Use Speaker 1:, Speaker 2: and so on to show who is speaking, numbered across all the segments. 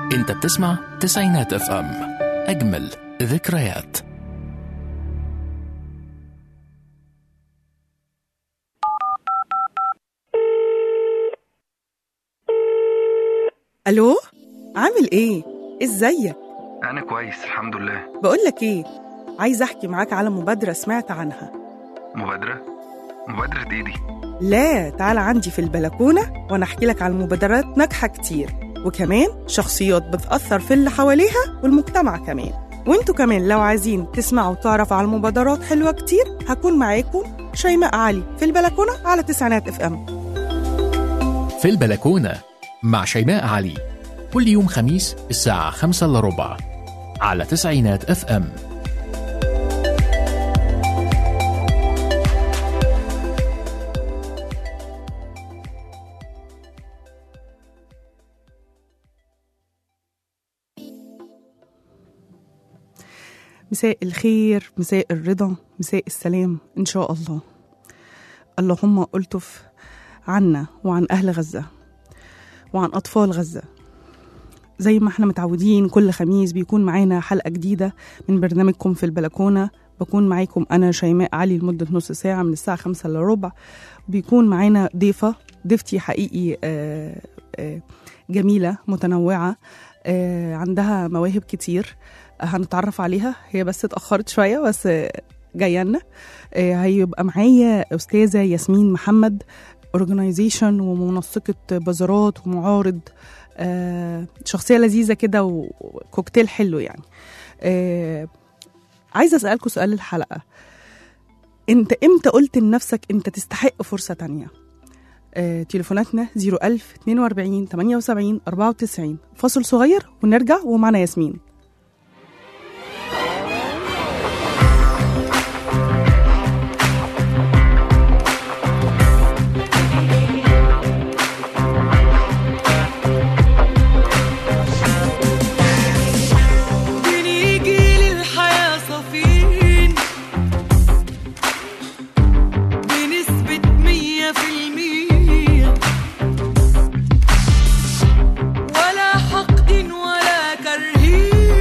Speaker 1: انت بتسمع تسعينات اف ام اجمل ذكريات
Speaker 2: الو عامل ايه ازيك
Speaker 3: أنا كويس الحمد لله
Speaker 2: بقول لك ايه عايز احكي معاك على مبادره سمعت عنها
Speaker 3: مبادرة مبادرة إيه دي؟
Speaker 2: لا تعال عندي في البلكونه وانا احكي لك على مبادرات ناجحه كتير وكمان شخصيات بتاثر في اللي حواليها والمجتمع كمان وانتوا كمان لو عايزين تسمعوا وتعرفوا على مبادرات حلوه كتير هكون معاكم شيماء علي في البلكونه على تسعينات اف ام
Speaker 1: في البلكونة مع شيماء علي كل يوم خميس الساعة خمسة إلا ربع على تسعينات اف ام
Speaker 2: مساء الخير مساء الرضا مساء السلام إن شاء الله اللهم ألطف عنا وعن أهل غزة وعن أطفال غزة زي ما احنا متعودين كل خميس بيكون معانا حلقة جديدة من برنامجكم في البلكونة بكون معاكم أنا شيماء علي لمدة نص ساعة من الساعة خمسة إلا ربع بيكون معانا ضيفة ضيفتي حقيقي آه، آه، جميلة متنوعة آه، عندها مواهب كتير هنتعرف عليها هي بس اتأخرت شوية بس جاية لنا آه، هيبقى معايا أستاذة ياسمين محمد اورجنايزيشن ومنسقة بازارات ومعارض آه، شخصية لذيذة كده وكوكتيل حلو يعني آه، عايزة أسألكوا سؤال الحلقة انت امتى قلت لنفسك انت تستحق فرصة تانية آه، تليفوناتنا 01000 42 78 94 فاصل صغير ونرجع ومعنا ياسمين
Speaker 4: بنيجي للحياة صافين بنسبة مية في المية ولا حقد ولا كرهين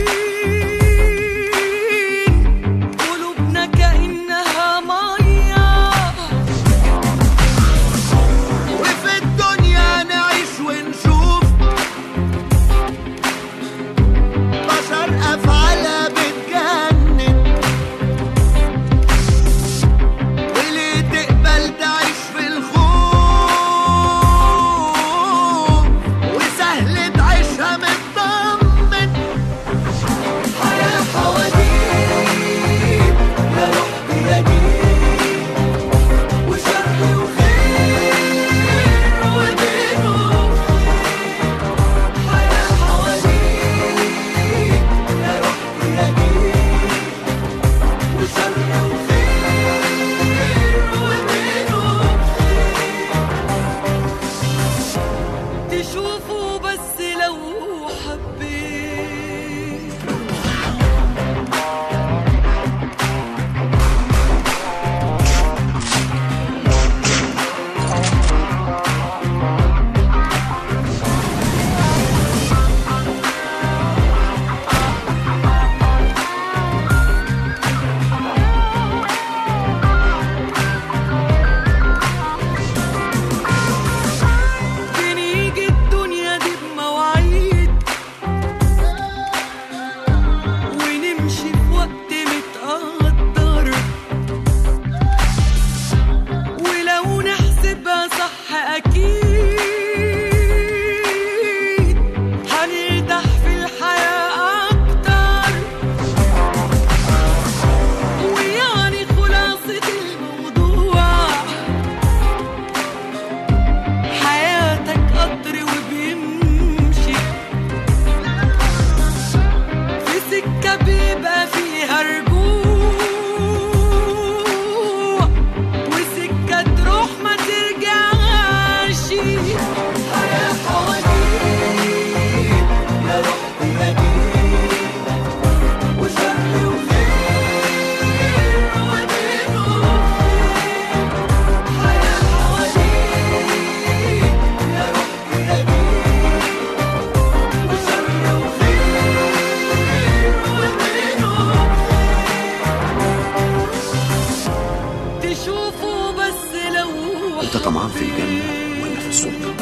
Speaker 5: الجنة ولا في السلطة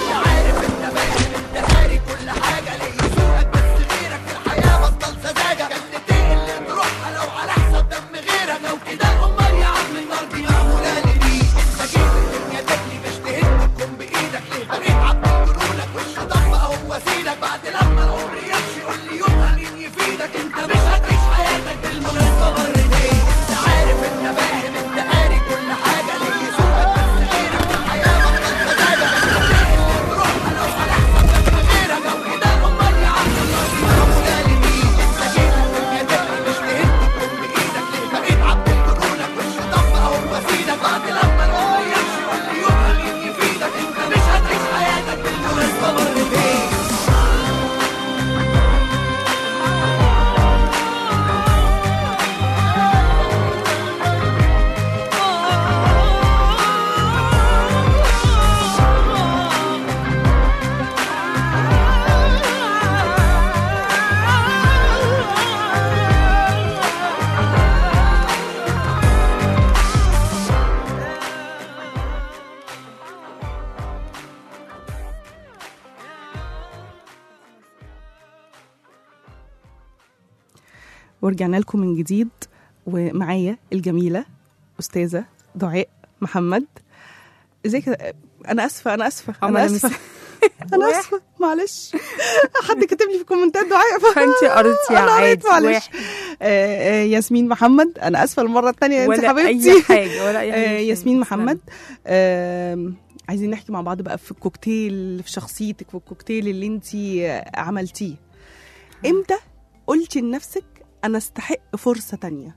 Speaker 2: ورجعنا لكم من جديد ومعايا الجميلة أستاذة دعاء محمد ازيك يا- أنا آسفة أنا آسفة أنا
Speaker 6: أنا
Speaker 2: آسفة أنا آسفة معلش حد كاتب لي في الكومنتات دعاء ف-
Speaker 6: فانت قريتي
Speaker 2: أنا قريت
Speaker 6: عادي
Speaker 2: معلش
Speaker 6: واحد
Speaker 2: آه، آه، ياسمين محمد أنا آسفة المرة الثانية أنت
Speaker 6: ولا
Speaker 2: حبيبتي
Speaker 6: اي حاجه ولا اي حاجه
Speaker 2: آه، ياسمين محمد آم، عايزين نحكي مع بعض بقى في الكوكتيل في شخصيتك والكوكتيل اللي انت عملتيه امتى قلتي لنفسك انا استحق فرصه تانية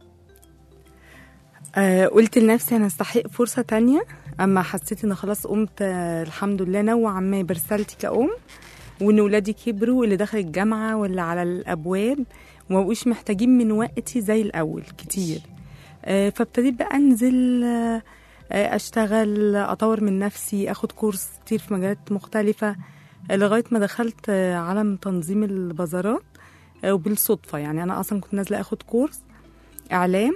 Speaker 6: آه قلت لنفسي انا استحق فرصه تانية اما حسيت ان خلاص قمت آه الحمد لله نوعا ما برسالتي كأم وان ولادي كبروا اللي دخل الجامعه واللي على الابواب وما بقوش محتاجين من وقتي زي الاول كتير آه فابتديت بقى انزل آه آه، اشتغل اطور من نفسي اخد كورس كتير في مجالات مختلفه آه، لغايه ما دخلت آه، عالم تنظيم البازارات آه، وبالصدفه يعني انا اصلا كنت نازله اخد كورس اعلام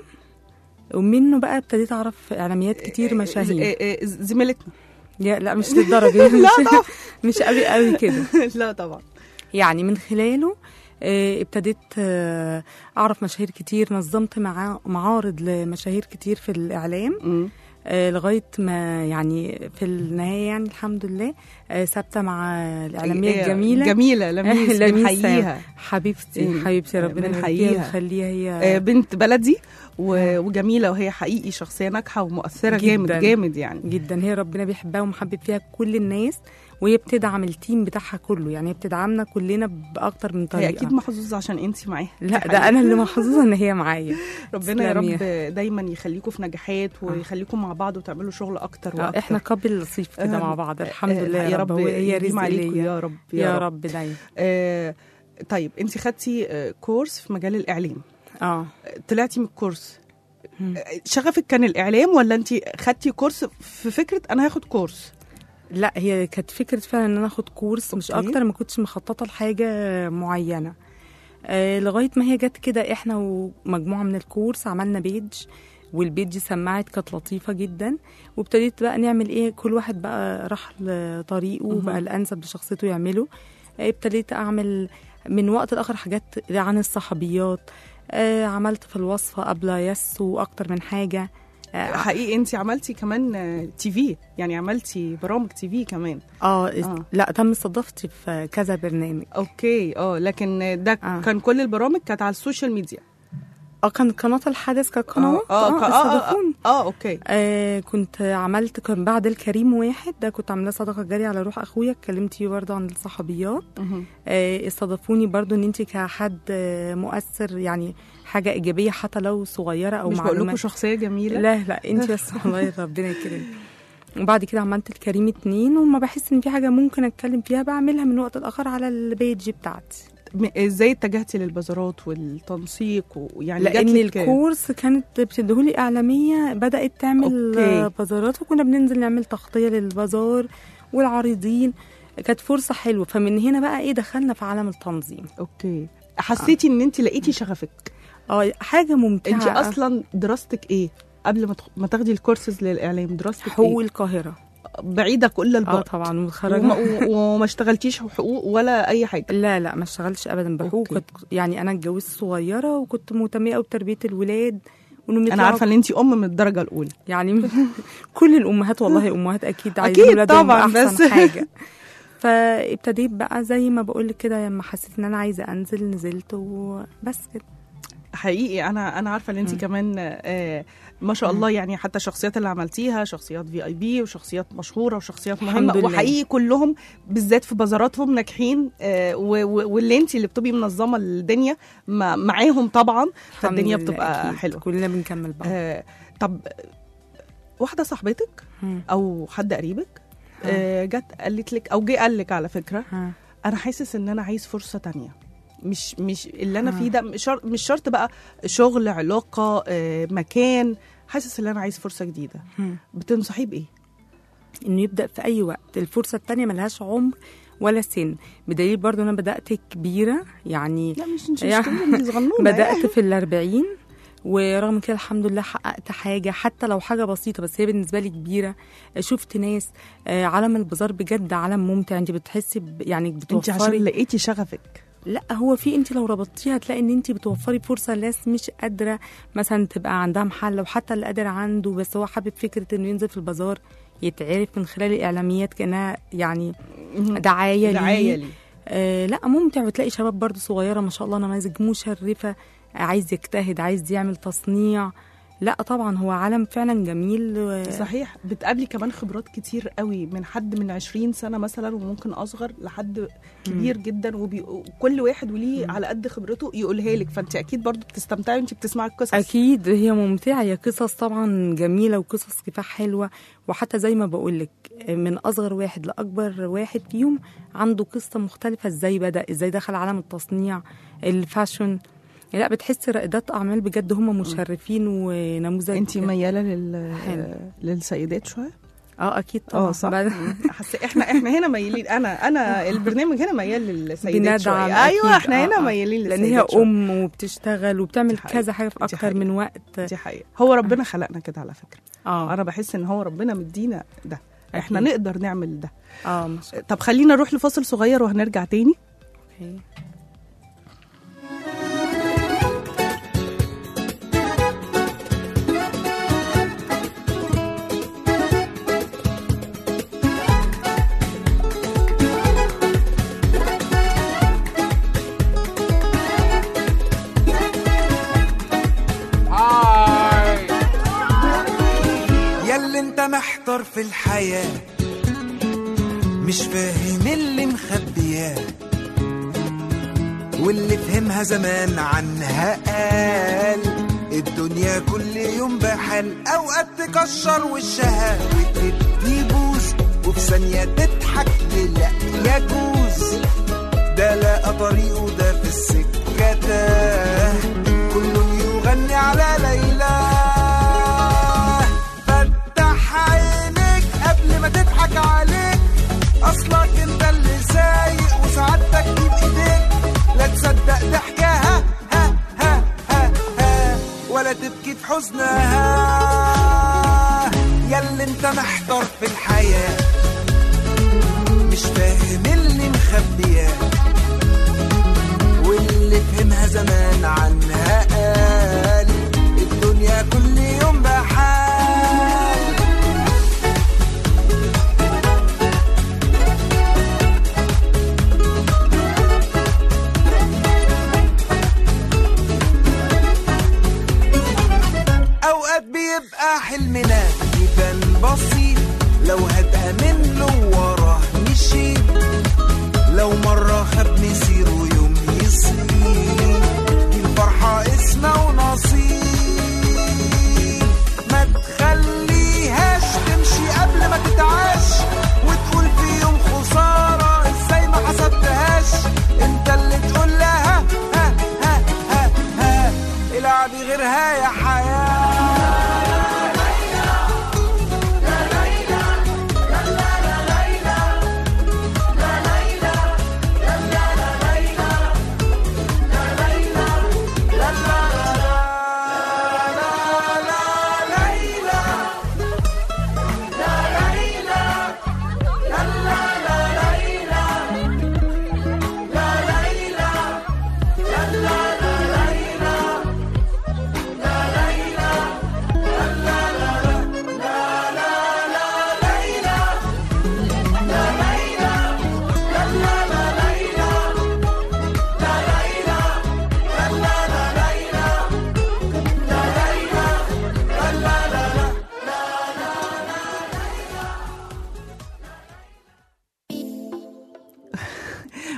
Speaker 6: ومنه بقى ابتديت اعرف اعلاميات كتير مشاهير
Speaker 2: آه، آه، زميلتنا
Speaker 6: يا لا مش للدرجه
Speaker 2: لا
Speaker 6: مش,
Speaker 2: طبعا
Speaker 6: مش قوي قوي كده
Speaker 2: لا طبعا
Speaker 6: يعني من خلاله آه، ابتديت آه، اعرف مشاهير كتير نظمت مع معارض لمشاهير كتير في الاعلام
Speaker 2: مم.
Speaker 6: آه، لغايه ما يعني في النهايه يعني الحمد لله آه، ثابته مع الاعلاميه
Speaker 2: إيه،
Speaker 6: الجميله
Speaker 2: جميله لميس
Speaker 6: لميس
Speaker 2: بنحييها
Speaker 6: حبيبتي
Speaker 2: مم.
Speaker 6: حبيبتي ربنا
Speaker 2: بنحييها.
Speaker 6: يبارك فيها ويخليها
Speaker 2: آه،
Speaker 6: هي
Speaker 2: بنت بلدي و- وجميله وهي حقيقي شخصيه ناجحه ومؤثره جامد
Speaker 6: جداً.
Speaker 2: جامد يعني
Speaker 6: جدا هي ربنا بيحبها ومحبب فيها كل الناس وهي بتدعم التيم بتاعها كله يعني هي بتدعمنا كلنا باكتر من
Speaker 2: هي
Speaker 6: طريقه
Speaker 2: اكيد محظوظه عشان انت معاها
Speaker 6: لا
Speaker 2: دي
Speaker 6: ده
Speaker 2: حقيقة.
Speaker 6: انا اللي محظوظه ان هي معايا
Speaker 2: ربنا يا
Speaker 6: تسلمي.
Speaker 2: رب دايما يخليكم في نجاحات ويخليكم مع بعض وتعملوا شغل اكتر
Speaker 6: آه،
Speaker 2: واكتر
Speaker 6: احنا قبل لطيف كده
Speaker 2: آه،
Speaker 6: مع بعض الحمد
Speaker 2: آه،
Speaker 6: لله يا رب هو- هي
Speaker 2: يديم
Speaker 6: رزق
Speaker 2: عليكم
Speaker 6: ليا
Speaker 2: يا رب
Speaker 6: يا رب دايما
Speaker 2: آه طيب انت خدتي آه، كورس في مجال الاعلام
Speaker 6: اه
Speaker 2: آه، طلعتي من الكورس
Speaker 6: مم.
Speaker 2: آه، شغفك كان الاعلام ولا انت خدتي كورس في فكره انا هاخد كورس
Speaker 6: لا هي كانت فكره فعلا ان انا اخد كورس مش
Speaker 2: أوكي.
Speaker 6: اكتر ما كنتش مخططه لحاجه معينه آه لغايه ما هي جت كده احنا ومجموعه من الكورس عملنا بيج والبيج سمعت كانت لطيفه جدا وابتديت بقى نعمل ايه كل واحد بقى راح لطريقه
Speaker 2: مهم.
Speaker 6: وبقى الانسب لشخصيته يعمله آه، ابتديت اعمل من وقت لاخر حاجات عن الصحابيات آه عملت في الوصفه قبل يس واكتر من حاجه آه،
Speaker 2: حقيقي انت عملتي كمان آه، تي في يعني عملتي برامج تي في كمان
Speaker 6: اه
Speaker 2: آه.
Speaker 6: لا تم استضافتي في كذا برنامج
Speaker 2: اوكي اه لكن ده
Speaker 6: آه.
Speaker 2: كان كل البرامج كانت على السوشيال ميديا
Speaker 6: اه كان قناه الحدث كانت قنوات
Speaker 2: اه اه, آه,
Speaker 6: استضافوني
Speaker 2: آه, آه اوكي
Speaker 6: آه كنت عملت كان بعد الكريم واحد ده كنت عاملاه صدقه جاريه على روح اخويا اتكلمت فيه برضه عن الصحابيات
Speaker 2: مهم.
Speaker 6: آه استضافوني برضه ان انت كحد آه مؤثر يعني حاجه ايجابيه حتى لو صغيره او
Speaker 2: مش بقول لكم
Speaker 6: معلومات
Speaker 2: شخصيه جميله
Speaker 6: لا لا انت بس والله ربنا يكرمك وبعد كده عملت الكريم اتنين وما بحس ان في حاجه ممكن اتكلم فيها بعملها من وقت لاخر على البيج بتاعتي
Speaker 2: م- ازاي اتجهتي للبازارات والتنسيق ويعني
Speaker 6: لان
Speaker 2: جاتلك-
Speaker 6: الكورس كانت بتديهولي اعلاميه بدات تعمل
Speaker 2: أوكي.
Speaker 6: آه، بازارات وكنا بننزل نعمل تغطيه للبازار والعارضين كانت فرصه حلوه فمن هنا بقى ايه دخلنا في عالم التنظيم
Speaker 2: اوكي حسيتي ان انت لقيتي شغفك
Speaker 6: اه حاجه ممتعه
Speaker 2: انت اصلا دراستك ايه قبل ما تخ- ما تاخدي الكورسز للاعلام دراستك
Speaker 6: حقوق
Speaker 2: ايه
Speaker 6: القاهره
Speaker 2: بعيده كل
Speaker 6: اه
Speaker 2: البعد
Speaker 6: طبعا
Speaker 2: وما,
Speaker 6: متخرجه
Speaker 2: و- وما اشتغلتيش حقوق ولا اي حاجه
Speaker 6: لا لا ما اشتغلتش ابدا بحقوق
Speaker 2: أوكي.
Speaker 6: كنت يعني انا اتجوزت صغيره وكنت مهتمه قوي بتربيه الولاد وانهم
Speaker 2: انا
Speaker 6: يطلعوا
Speaker 2: عارفه ان انت ام من الدرجه الاولى
Speaker 6: يعني كل الامهات والله امهات اكيد عايزين
Speaker 2: أكيد
Speaker 6: ولادهم
Speaker 2: طبعاً،
Speaker 6: احسن
Speaker 2: بس-
Speaker 6: حاجه فابتديت بقى زي ما بقول لك كده لما حسيت ان انا عايزه انزل نزلت وبس كده
Speaker 2: حقيقي انا انا عارفه ان انت كمان آه ما شاء الله يعني حتى الشخصيات اللي عملتيها شخصيات في اي بي وشخصيات مشهوره وشخصيات
Speaker 6: الحمد
Speaker 2: مهمه
Speaker 6: لله.
Speaker 2: وحقيقي كلهم بالذات في بازاراتهم ناجحين آه و- و- واللي انت اللي بتبقي منظمه الدنيا مع- معاهم طبعا فالدنيا
Speaker 6: الحمد لله
Speaker 2: بتبقى
Speaker 6: أكيد.
Speaker 2: حلوه
Speaker 6: كلنا بنكمل بعض
Speaker 2: آه طب واحده صاحبتك
Speaker 6: مم.
Speaker 2: او حد قريبك
Speaker 6: ها.
Speaker 2: آه جت قالت لك او جه قال لك على فكره
Speaker 6: ها.
Speaker 2: انا حاسس ان انا عايز فرصه تانية مش مش اللي انا
Speaker 6: آه.
Speaker 2: فيه ده مش شرط مش شرط بقى شغل علاقه آه، مكان حاسس ان انا عايز فرصه جديده
Speaker 6: مم.
Speaker 2: بتنصحيه بايه
Speaker 6: انه يبدا في اي وقت الفرصه التانية ملهاش عمر ولا سن بدليل برضو انا بدات كبيره يعني
Speaker 2: لا مش مش
Speaker 6: يعني
Speaker 2: مش انت صغنونه
Speaker 6: بدات في الأربعين ورغم كده الحمد لله حققت حاجه حتى لو حاجه بسيطه بس هي بالنسبه لي كبيره شفت ناس آه، عالم البازار بجد عالم ممتع انت بتحسي ب- يعني
Speaker 2: انت عشان
Speaker 6: بتوفري
Speaker 2: لقيتي شغفك
Speaker 6: لا هو في انت لو ربطتيها هتلاقي ان انت بتوفري فرصه لناس مش قادره مثلا تبقى عندها محل وحتى اللي قادر عنده بس هو حابب فكره انه ينزل في البازار يتعرف من خلال الاعلاميات كانها يعني دعايه
Speaker 2: دعايه
Speaker 6: ليه
Speaker 2: لي
Speaker 6: آه لا ممتع وتلاقي شباب برضو صغيره ما شاء الله نماذج مشرفه عايز يجتهد عايز يعمل تصنيع لا طبعا هو عالم فعلا جميل و-
Speaker 2: صحيح بتقابلي كمان خبرات كتير قوي من حد من 20 سنه مثلا وممكن اصغر لحد كبير جدا وبي... وكل واحد وليه على قد خبرته يقولها لك فانت اكيد برضو بتستمتعي وانت بتسمعي القصص
Speaker 6: اكيد هي ممتعه هي قصص طبعا جميله وقصص كفاح حلوه وحتى زي ما بقول لك من اصغر واحد لاكبر واحد فيهم عنده قصه مختلفه ازاي بدا ازاي دخل عالم التصنيع الفاشن لا بتحسي رائدات اعمال بجد هم مشرفين ونموذج
Speaker 2: انت مياله لل...
Speaker 6: حلو.
Speaker 2: للسيدات شويه
Speaker 6: اه اكيد طبعا
Speaker 2: اه صح
Speaker 6: بعد-
Speaker 2: حس احنا احنا هنا ميالين انا انا البرنامج هنا ميال للسيدات
Speaker 6: بندعم
Speaker 2: شويه ايوه
Speaker 6: أكيد.
Speaker 2: احنا
Speaker 6: آه،
Speaker 2: هنا
Speaker 6: آه.
Speaker 2: ميالين
Speaker 6: لان
Speaker 2: للسيدات
Speaker 6: هي
Speaker 2: شوية.
Speaker 6: ام وبتشتغل وبتعمل
Speaker 2: دي حقيقة.
Speaker 6: كذا حاجه في
Speaker 2: دي
Speaker 6: اكتر
Speaker 2: حقيقة.
Speaker 6: من وقت
Speaker 2: دي حقيقه هو ربنا خلقنا كده على فكره
Speaker 6: اه
Speaker 2: انا بحس ان هو ربنا مدينا ده احنا
Speaker 6: أكيد.
Speaker 2: نقدر نعمل ده
Speaker 6: اه ما شاء
Speaker 2: طب خلينا نروح لفاصل صغير وهنرجع تاني
Speaker 6: الله
Speaker 7: ياللي انت محتار في الحياة مش فاهم اللي مخبياه واللي فهمها زمان عنها قال الدنيا كل يوم بحال اوقات تكشر وشها وتدي بوس وفي ثانية تضحك لا يجوز ده لقى طريقه ده في السكة تاه كل يغني على ليلى فتح عينيك قبل ما تضحك عليك اصلك انت اللي سايق وسعادتك دي بايديك لا تصدق ضحكها ها ها ها ها ولا تبكي في حزنها ياللي انت محتار في الحياه مش فاهم اللي مخبياه واللي فهمها زمان عنها قال الدنيا كل يوم بحال اوقات بيبقى حلمنا يبان بسيط لو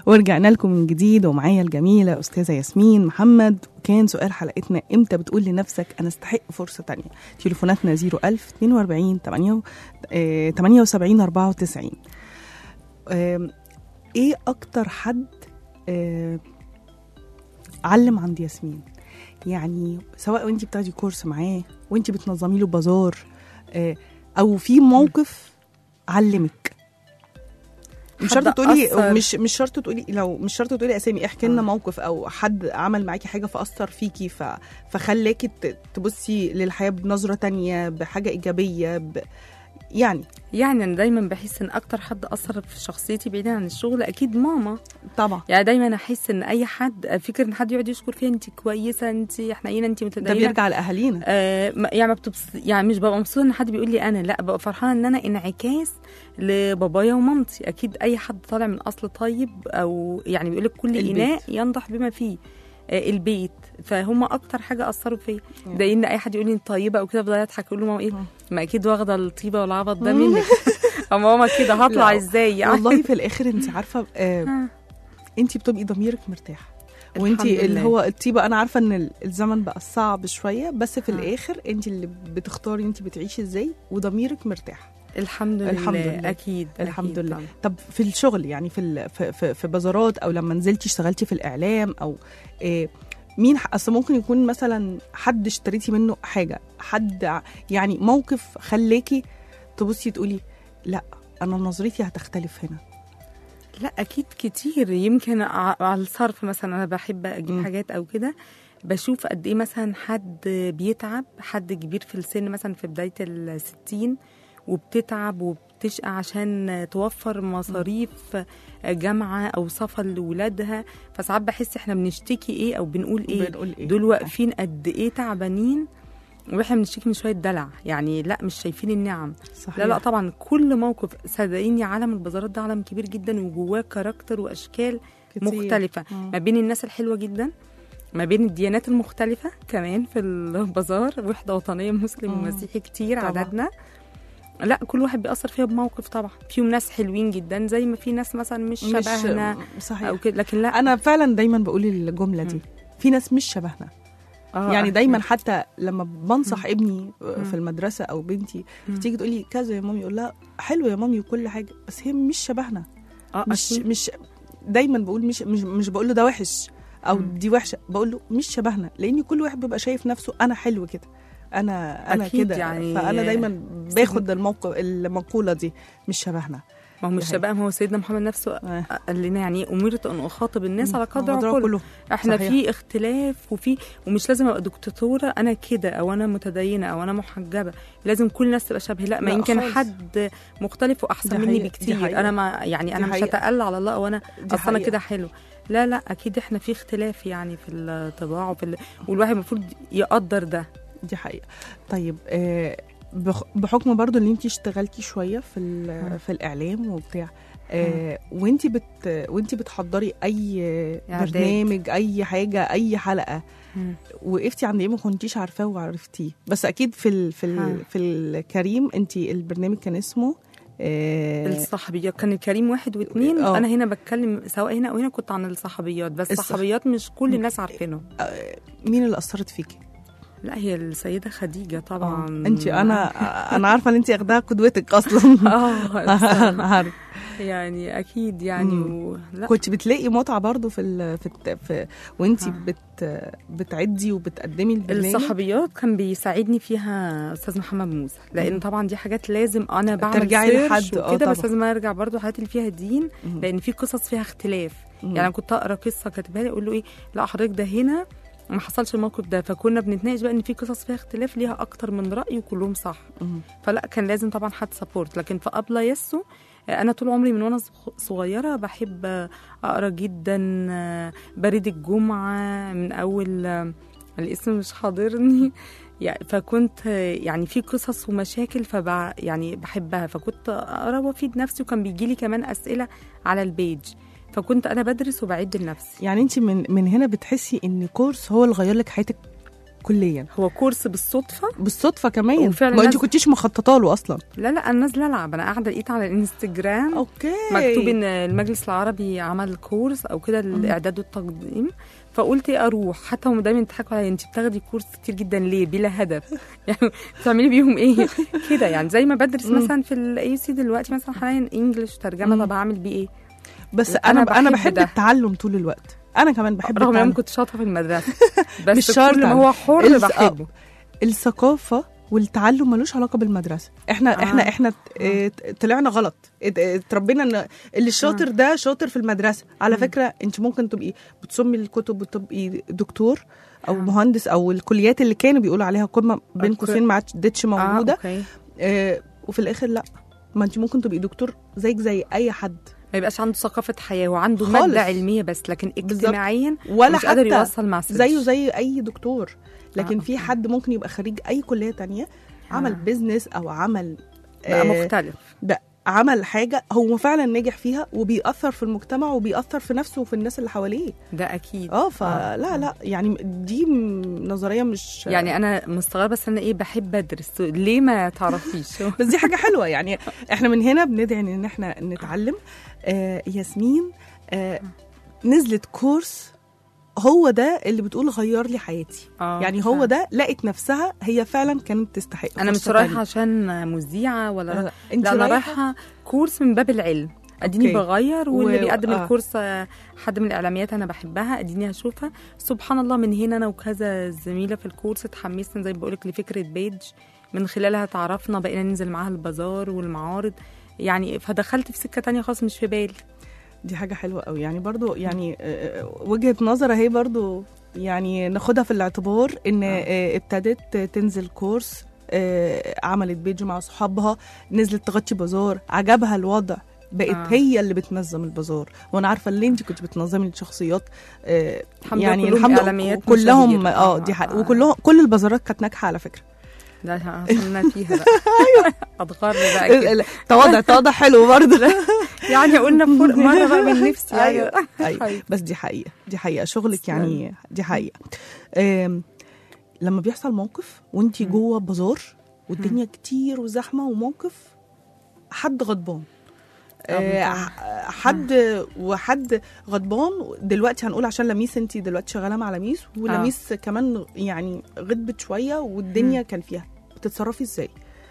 Speaker 2: ورجعنا لكم من جديد ومعايا الجميلة أستاذة ياسمين محمد وكان سؤال حلقتنا إمتى بتقول لنفسك أنا استحق فرصة تانية تليفوناتنا 01000 42 8 آه، 78 94 آم، إيه أكتر حد آه، علم عند ياسمين يعني سواء وانت بتاخدي كورس معاه وانت بتنظمي له بازار آه، او في موقف علمك مش
Speaker 6: حد
Speaker 2: شرط تقولي
Speaker 6: أثر.
Speaker 2: مش مش شرط تقولي لو مش شرط تقولي اسامي احكي لنا موقف او حد عمل معاكي حاجه فاثر فيكي ف... فخلاكي ت- تبصي للحياه بنظره تانية بحاجه ايجابيه ب... يعني
Speaker 6: يعني انا دايما بحس ان اكتر حد اثر في شخصيتي بعيدا عن الشغل اكيد ماما
Speaker 2: طبعا
Speaker 6: يعني دايما احس ان اي حد فكره ان حد يقعد يشكر فيها انت كويسه انت حنينه انت
Speaker 2: ده
Speaker 6: متدينه
Speaker 2: بيرجع لاهالينا
Speaker 6: آه ما- يعني ما بتبص يعني مش ببقى مبسوطه ان حد بيقول لي انا لا ببقى فرحانه ان انا انعكاس لبابايا ومامتي اكيد اي حد طالع من اصل طيب او يعني بيقول لك كل
Speaker 2: البيت.
Speaker 6: اناء ينضح بما فيه آه البيت فهم اكتر حاجه اثروا فيا ده ان اي حد يقول لي انت طيبه او كده افضل اضحك اقول له ماما ايه ما اكيد واخده الطيبه والعبط ده منك أو ماما كده هطلع
Speaker 2: لا،
Speaker 6: ازاي يعني
Speaker 2: والله في الاخر انت عارفه آه انت بتبقي ضميرك مرتاح وانت
Speaker 6: الحمد
Speaker 2: اللي
Speaker 6: لله.
Speaker 2: هو الطيبه انا عارفه ان ال- الزمن بقى صعب شويه بس في
Speaker 6: آه.
Speaker 2: الاخر انت اللي بتختاري انت بتعيشي ازاي وضميرك مرتاح
Speaker 6: الحمد لله
Speaker 2: الحمد لله.
Speaker 6: اكيد
Speaker 2: الحمد
Speaker 6: أكيد
Speaker 2: لله
Speaker 6: طبعاً.
Speaker 2: طب في الشغل يعني في ال- في في, في بازارات او لما نزلتي اشتغلتي في الاعلام او إيه مين ح- اصل ممكن يكون مثلا حد اشتريتي منه حاجه حد ع- يعني موقف خلاكي تبصي تقولي لا انا نظرتي هتختلف هنا
Speaker 6: لا اكيد كتير يمكن ع- على الصرف مثلا انا بحب اجيب
Speaker 2: مم.
Speaker 6: حاجات او كده بشوف قد ايه مثلا حد بيتعب حد كبير في السن مثلا في بدايه الستين وبتتعب وبتشقى عشان توفر مصاريف جامعه او سفر لاولادها فساعات بحس احنا بنشتكي ايه او بنقول ايه
Speaker 2: بنقول ايه
Speaker 6: دول واقفين قد ايه تعبانين واحنا بنشتكي من شويه دلع يعني لا مش شايفين النعم
Speaker 2: صحيح.
Speaker 6: لا لا طبعا كل موقف صدقيني عالم البازارات ده عالم كبير جدا وجواه كاركتر واشكال
Speaker 2: كتير.
Speaker 6: مختلفه
Speaker 2: مم.
Speaker 6: ما بين الناس الحلوه جدا ما بين الديانات المختلفة كمان في البازار وحدة وطنية مسلم
Speaker 2: مم.
Speaker 6: ومسيحي كتير
Speaker 2: طبعا.
Speaker 6: عددنا لا كل واحد بيأثر فيها بموقف طبعا فيهم ناس حلوين جدا زي ما في ناس مثلا مش
Speaker 2: مش
Speaker 6: شبهنا
Speaker 2: صحيح
Speaker 6: او كده لكن لا
Speaker 2: انا فعلا دايما بقول الجمله دي
Speaker 6: مم.
Speaker 2: في ناس مش شبهنا
Speaker 6: آه
Speaker 2: يعني
Speaker 6: أكيد.
Speaker 2: دايما حتى لما بنصح ابني في المدرسه او بنتي فتيجي تقول لي كذا يا مامي اقول لها حلو يا مامي وكل حاجه بس هي مش شبهنا
Speaker 6: آه
Speaker 2: مش
Speaker 6: أكيد.
Speaker 2: مش دايما بقول مش مش, مش بقول له ده وحش او
Speaker 6: مم.
Speaker 2: دي وحشه بقول له مش شبهنا لان كل واحد بيبقى شايف نفسه انا حلو كده انا انا
Speaker 6: أكيد
Speaker 2: كده
Speaker 6: يعني
Speaker 2: فانا دايما باخد الموقف المقوله دي مش شبهنا
Speaker 6: ما هو مش
Speaker 2: دي
Speaker 6: شباب هو سيدنا محمد نفسه
Speaker 2: آه.
Speaker 6: قال لنا يعني إيه؟ امرت ان اخاطب الناس على قدر
Speaker 2: قدر
Speaker 6: عقولهم
Speaker 2: كله
Speaker 6: احنا
Speaker 2: صحيح.
Speaker 6: في اختلاف وفي ومش لازم ابقى دكتوره انا كده او انا متدينه او انا محجبه لازم كل الناس تبقى شبهي لا ما
Speaker 2: لا
Speaker 6: يمكن
Speaker 2: خالص.
Speaker 6: حد مختلف
Speaker 2: دي
Speaker 6: واحسن مني
Speaker 2: حقيقة، دي
Speaker 6: بكتير
Speaker 2: حقيقة.
Speaker 6: انا ما يعني
Speaker 2: دي
Speaker 6: انا مش
Speaker 2: حقيقة.
Speaker 6: هتقل على الله او انا
Speaker 2: دي
Speaker 6: اصل انا
Speaker 2: حقيقة.
Speaker 6: كده حلو لا لا اكيد احنا في اختلاف يعني في الطباع وفي ال... والواحد المفروض يقدر ده
Speaker 2: دي حقيقة طيب آه، بخ- بحكم برضو ان انت اشتغلتي شوية في ال- في الاعلام وبتاع آه وانت بت وانت بتحضري اي
Speaker 6: إعداد.
Speaker 2: برنامج اي حاجة اي حلقة
Speaker 6: مم.
Speaker 2: وقفتي عند ايه ما كنتيش عارفاه وعرفتيه بس اكيد في ال في
Speaker 6: ها.
Speaker 2: ال في الكريم انت البرنامج كان اسمه آه
Speaker 6: الصحابيات كان الكريم واحد واثنين
Speaker 2: آه.
Speaker 6: انا هنا بتكلم سواء هنا او هنا كنت عن الصحابيات بس
Speaker 2: الصح-
Speaker 6: الصحابيات مش كل الناس عارفينهم
Speaker 2: مين اللي اثرت فيكي؟
Speaker 6: لا هي السيده خديجه طبعا
Speaker 2: انت انا انا عارفه ان انت اخداها قدوتك اصلا
Speaker 6: اه
Speaker 2: انا عارفه
Speaker 6: يعني اكيد يعني و... لا
Speaker 2: كنت بتلاقي متعه برضو في ال... في, الت... في وانت
Speaker 6: آه.
Speaker 2: بت... بتعدي وبتقدمي البرنامج
Speaker 6: الصحابيات كان بيساعدني فيها استاذ محمد موسى لان
Speaker 2: مم.
Speaker 6: طبعا دي حاجات لازم انا بعمل
Speaker 2: ترجعي
Speaker 6: سيرش
Speaker 2: لحد، آه
Speaker 6: وكده
Speaker 2: طبعا.
Speaker 6: بس لازم ارجع برضو الحاجات اللي فيها دين
Speaker 2: مم.
Speaker 6: لان في قصص فيها اختلاف
Speaker 2: مم.
Speaker 6: يعني انا كنت اقرا قصه كاتبها لي اقول له ايه لا حضرتك ده هنا ما حصلش الموقف ده فكنا بنتناقش بقى ان في قصص فيها اختلاف ليها اكتر من راي وكلهم صح
Speaker 2: مم.
Speaker 6: فلا كان لازم طبعا حد سبورت لكن في ابلا يسو انا طول عمري من وانا صغ- صغيره بحب اقرا جدا بريد الجمعه من اول الاسم مش حاضرني يعني فكنت يعني في قصص ومشاكل فبع يعني بحبها فكنت اقرا وافيد نفسي وكان بيجي لي كمان اسئله على البيج فكنت انا بدرس وبعد لنفسي
Speaker 2: يعني انت من من هنا بتحسي ان كورس هو اللي غير لك حياتك كليا
Speaker 6: هو كورس بالصدفه
Speaker 2: بالصدفه كمان
Speaker 6: وفعلا
Speaker 2: ما انت
Speaker 6: ناس-
Speaker 2: كنتيش مخططه له اصلا
Speaker 6: لا لا انا نازله العب انا قاعده لقيت على الانستجرام
Speaker 2: اوكي
Speaker 6: مكتوب ان المجلس العربي عمل كورس او كده الاعداد والتقديم فقلت إيه اروح حتى هم دايما يضحكوا عليا انت بتاخدي كورس كتير جدا ليه بلا هدف يعني بتعملي بيهم ايه كده يعني زي ما بدرس
Speaker 2: مم.
Speaker 6: مثلا في الاي سي دلوقتي مثلا حاليا انجلش ترجمه
Speaker 2: مم.
Speaker 6: طب اعمل بيه ايه
Speaker 2: بس
Speaker 6: أنا
Speaker 2: انا انا
Speaker 6: بحب
Speaker 2: بحب
Speaker 6: ده.
Speaker 2: التعلم طول الوقت انا كمان بحب
Speaker 6: رغم ان انا
Speaker 2: التعلم
Speaker 6: كنت شاطره في المدرسه بس
Speaker 2: مش شرط
Speaker 6: كل ما
Speaker 2: على-
Speaker 6: هو حر
Speaker 2: الز-
Speaker 6: بحبه
Speaker 2: الثقافه والتعلم ملوش علاقه بالمدرسه احنا
Speaker 6: آه.
Speaker 2: آه. احنا احنا اه طلعنا غلط ات- اتربينا ان اللي الشاطر ده شاطر في المدرسه على فكره انت ممكن تبقي بتصمي الكتب وتبقي دكتور او
Speaker 6: آه.
Speaker 2: مهندس او الكليات اللي كانوا بيقولوا عليها قمه بين
Speaker 6: أوكي.
Speaker 2: قوسين ما عادتش موجوده
Speaker 6: آه، أوكي.
Speaker 2: اه وفي الاخر لا ما انت ممكن تبقي دكتور زيك زي اي حد
Speaker 6: ما يبقاش عنده ثقافه حياه وعنده
Speaker 2: خالص.
Speaker 6: ماده علميه بس لكن اجتماعيا
Speaker 2: ولا
Speaker 6: مش قادر
Speaker 2: حتى
Speaker 6: يوصل مع
Speaker 2: زيه زي اي دكتور لكن
Speaker 6: آه،
Speaker 2: في
Speaker 6: أوكي.
Speaker 2: حد ممكن يبقى خريج اي كليه تانية عمل
Speaker 6: آه.
Speaker 2: بيزنس او عمل
Speaker 6: بقى
Speaker 2: آه،
Speaker 6: مختلف
Speaker 2: ده عمل حاجه هو فعلا نجح فيها وبيأثر في المجتمع وبيأثر في نفسه وفي الناس اللي حواليه
Speaker 6: ده اكيد
Speaker 2: اه فلا لا يعني دي م- نظريه مش
Speaker 6: يعني انا مستغربه بس انا ايه بحب ادرس ليه ما تعرفيش
Speaker 2: بس دي حاجه حلوه يعني احنا من هنا بندعي ان احنا نتعلم آه ياسمين آه نزلت كورس هو ده اللي بتقول غير لي حياتي
Speaker 6: آه،
Speaker 2: يعني هو
Speaker 6: فعلا.
Speaker 2: ده لقت نفسها هي فعلا كانت تستحق
Speaker 6: انا مش
Speaker 2: فرصة
Speaker 6: رايحه
Speaker 2: تانية.
Speaker 6: عشان مذيعه ولا
Speaker 2: آه،
Speaker 6: رايحة.
Speaker 2: انت
Speaker 6: لا انا
Speaker 2: رايحه
Speaker 6: رايحه كورس من باب العلم اديني
Speaker 2: أوكي.
Speaker 6: بغير واللي
Speaker 2: و-
Speaker 6: بيقدم
Speaker 2: آه.
Speaker 6: الكورس آه، حد من الاعلاميات انا بحبها اديني هشوفها سبحان الله من هنا انا وكذا زميله في الكورس اتحمسنا زي ما بقولك لفكره بيج من خلالها تعرفنا بقينا ننزل معاها البازار والمعارض يعني فدخلت في سكه تانية خالص مش في بالي
Speaker 2: دي حاجه حلوه قوي يعني برضو يعني آه، آه، وجهه نظر اهي برضو يعني ناخدها في الاعتبار ان آه، ابتدت تنزل كورس آه، عملت بيج مع صحابها نزلت تغطي بازار عجبها الوضع بقت
Speaker 6: آه.
Speaker 2: آه. هي اللي بتنظم البازار وانا عارفه اللي انت كنت بتنظمي الشخصيات آه،
Speaker 6: الحمد لله
Speaker 2: يعني
Speaker 6: كلهم
Speaker 2: الحمد
Speaker 6: إعلاميات
Speaker 2: كلهم
Speaker 6: مشاهير.
Speaker 2: اه
Speaker 6: آه،
Speaker 2: دي حق
Speaker 6: آه.
Speaker 2: وكلهم كل البازارات كانت ناجحه على فكره
Speaker 6: ده عشان انا فيها بقى اتغر بقى كده
Speaker 2: تواضع تواضع حلو برضه
Speaker 6: يعني قلنا فوق مره بقى من نفسي يعني
Speaker 2: ايوه ايوه بس دي حقيقه دي حقيقه شغلك يعني دي حقيقه آم، لما بيحصل موقف وانتي جوه بازار والدنيا كتير وزحمه وموقف حد غضبان آه،
Speaker 6: طبعاً.
Speaker 2: ح- حد وحد غضبان دلوقتي هنقول عشان لميس انت دلوقتي شغاله مع لميس ولميس كمان يعني غضبت شويه والدنيا كان فيها بتتصرفي ازاي؟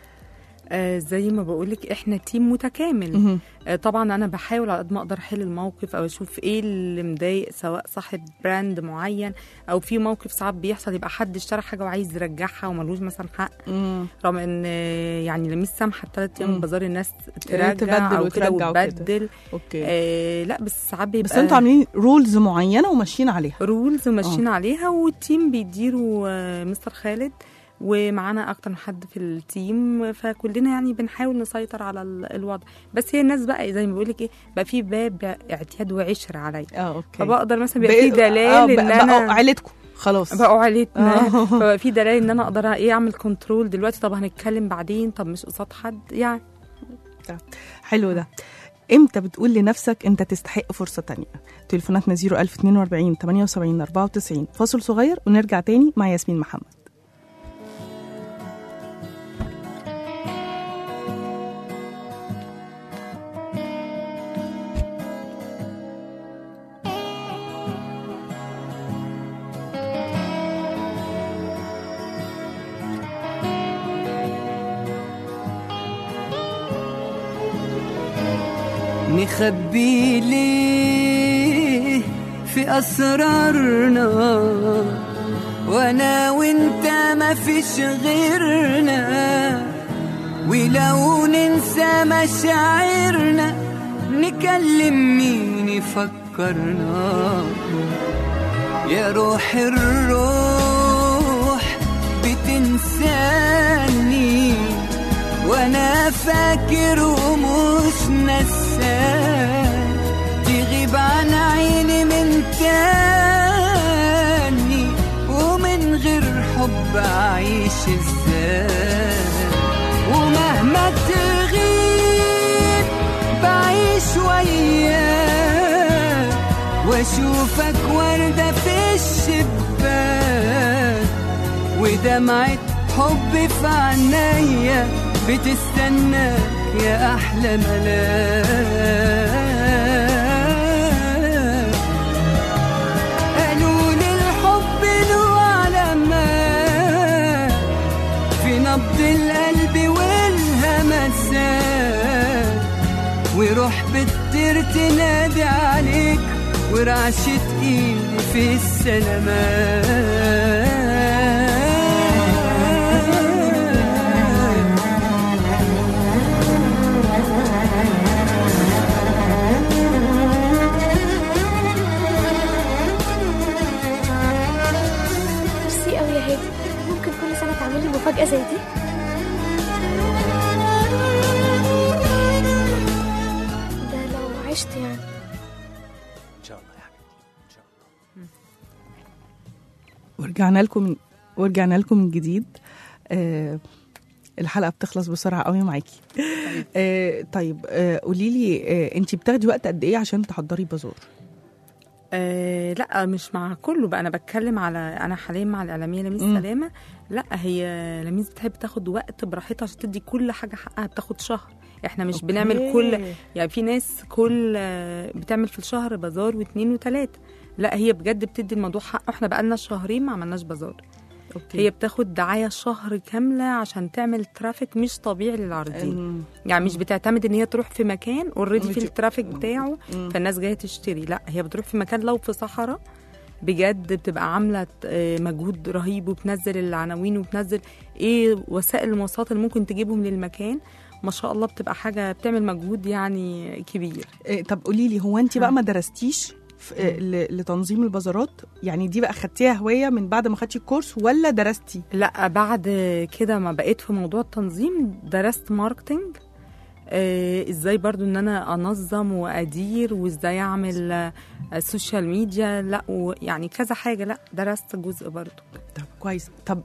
Speaker 6: آه زي ما بقولك احنا تيم متكامل
Speaker 2: مهم.
Speaker 6: آه طبعا انا بحاول على قد ما اقدر احل الموقف او اشوف ايه اللي مضايق سواء صاحب براند معين او في موقف ساعات بيحصل يبقى حد اشترى حاجه وعايز يرجعها وملوش مثلا حق
Speaker 2: مم.
Speaker 6: رغم ان آه، يعني لميس سامحه الثلاث ايام
Speaker 2: مم.
Speaker 6: البازار الناس
Speaker 2: تبدل
Speaker 6: ترجع او كده
Speaker 2: وترجع وكده.
Speaker 6: وتبدل
Speaker 2: اوكي
Speaker 6: آه لا بس ساعات بيبقى
Speaker 2: بس انتوا عاملين رولز معينه وماشيين عليها
Speaker 6: رولز وماشيين عليها والتيم بيديره آه، مستر خالد ومعانا اكتر من حد في التيم فكلنا يعني بنحاول نسيطر على ال- الوضع بس هي الناس بقى زي ما بقول لك ايه بقى في باب اعتياد وعشره عليا
Speaker 2: اه اوكي
Speaker 6: فبقدر مثلا بيبقى في دلال ان
Speaker 2: بقوا
Speaker 6: انا
Speaker 2: عيلتكم خلاص
Speaker 6: بقوا عيلتنا
Speaker 2: آه.
Speaker 6: فبقى في دلال ان انا اقدر ايه اعمل كنترول دلوقتي طب هنتكلم بعدين طب مش قصاد حد يعني
Speaker 2: حلو ده امتى بتقول لنفسك انت تستحق فرصه تانية تليفوناتنا 01042 78 94 فاصل صغير ونرجع تاني مع ياسمين محمد
Speaker 4: نخبي ليه في أسرارنا وأنا وأنت ما فيش غيرنا ولو ننسى مشاعرنا نكلم مين يفكرنا يا روح الروح بتنساني وانا فاكر ومش نسان تغيب عن عيني من تاني ومن غير حب اعيش ازاي ومهما تغيب بعيش وياك واشوفك وردة في الشباك ودمعة حب في عينيا بتستناك يا أحلى ملاك قالوا لي الحب له علامات في نبض القلب والهمسات وروح بتطير تنادي عليك ورعشة ايدي في السلامات
Speaker 8: ميرسي قوي يا هادي ممكن كل سنة تعمل لي مفاجأة زي دي ده لو عشت يعني
Speaker 5: ان شاء الله يا حبيبتي ان شاء الله
Speaker 2: ورجعنا لكم من ورجعنا لكم من جديد آه الحلقه بتخلص بسرعه قوي معاكي آه طيب آه قولي لي آه انت بتاخدي وقت قد ايه عشان تحضري بازار
Speaker 6: آه لا مش مع كله بقى انا بتكلم على انا حاليا مع الاعلاميه لميس
Speaker 2: مم.
Speaker 6: سلامه لا هي لميس بتحب تاخد وقت براحتها عشان تدي كل حاجه حقها بتاخد شهر احنا مش
Speaker 2: أوكي.
Speaker 6: بنعمل كل يعني في ناس كل آه، بتعمل في الشهر بازار واثنين وثلاثه لا هي بجد بتدي الموضوع حقه احنا بقالنا شهرين ما عملناش بازار
Speaker 2: أوكي.
Speaker 6: هي بتاخد دعايه شهر كامله عشان تعمل ترافيك مش طبيعي للعارضين
Speaker 2: مم.
Speaker 6: يعني مش بتعتمد ان هي تروح في مكان اوريدي في
Speaker 2: مش-
Speaker 6: الترافيك بتاعه
Speaker 2: مم.
Speaker 6: فالناس جايه تشتري لا هي بتروح في مكان لو في صحراء بجد بتبقى عامله آه، مجهود رهيب وبتنزل العناوين وبتنزل ايه وسائل المواصلات اللي ممكن تجيبهم للمكان ما شاء الله بتبقى حاجه بتعمل مجهود يعني كبير
Speaker 2: آه طب قولي لي هو انت
Speaker 6: ها.
Speaker 2: بقى ما درستيش في- آه، ل- لتنظيم البازارات يعني دي بقى خدتيها هوايه من بعد ما خدتي الكورس ولا درستي
Speaker 6: لا بعد كده ما بقيت في موضوع التنظيم درست ماركتينج آه، ازاي برضو ان انا انظم وادير وازاي اعمل آه، السوشيال ميديا لا ويعني كذا حاجه لا درست جزء برضو
Speaker 2: طب كويس طب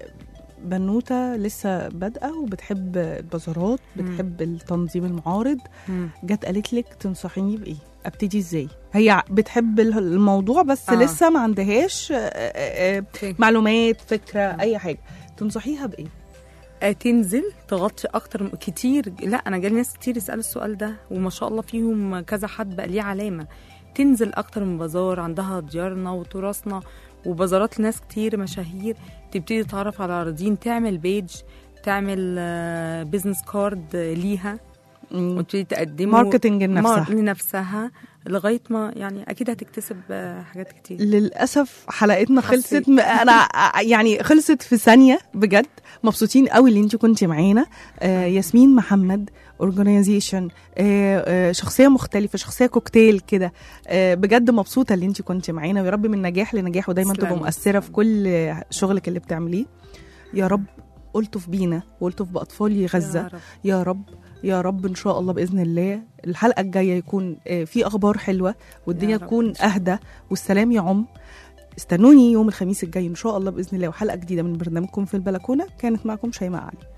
Speaker 2: بنوته لسه بادئه وبتحب البازارات
Speaker 6: مم.
Speaker 2: بتحب التنظيم المعارض جت قالت لك تنصحيني بايه ابتدي ازاي هي بتحب ال- الموضوع بس
Speaker 6: آه.
Speaker 2: آه. لسه ما عندهاش آه، آه، آه،
Speaker 6: أوكي.
Speaker 2: معلومات فكره اي حاجه تنصحيها بايه
Speaker 6: آه، تنزل تغطي اكتر كتير لا انا جالي ناس كتير يسالوا السؤال ده وما شاء الله فيهم كذا حد بقى ليه علامه تنزل اكتر من بازار عندها ديارنا وتراثنا وبازارات لناس كتير مشاهير تبتدي تتعرف على عارضين تعمل بيج تعمل بيزنس كارد ليها
Speaker 2: مم.
Speaker 6: وتبتدي تقدمه
Speaker 2: ماركتنج لنفسها.
Speaker 6: مار- لنفسها لغايه ما يعني اكيد هتكتسب آه، حاجات كتير
Speaker 2: للاسف حلقتنا
Speaker 6: حسيت.
Speaker 2: خلصت م- انا ع- يعني خلصت في ثانيه بجد مبسوطين قوي اللي انت كنتي معانا آه ياسمين محمد اورجانيزيشن آه آه شخصيه مختلفه شخصيه كوكتيل كده آه بجد مبسوطه اللي انت كنتي معانا ويا رب من نجاح لنجاح ودايما
Speaker 6: تسلمي.
Speaker 2: تبقى مؤثره في كل شغلك اللي بتعمليه يا رب الطف بينا والطف باطفال غزه
Speaker 6: يا رب.
Speaker 2: يا رب يا رب ان شاء الله باذن الله الحلقه الجايه يكون آه، في اخبار حلوه والدنيا
Speaker 6: يا رب
Speaker 2: تكون
Speaker 6: إن شاء الله.
Speaker 2: اهدى والسلام يعم استنوني يوم الخميس الجاي ان شاء الله باذن الله وحلقه جديده من برنامجكم في البلكونه كانت معكم شيماء علي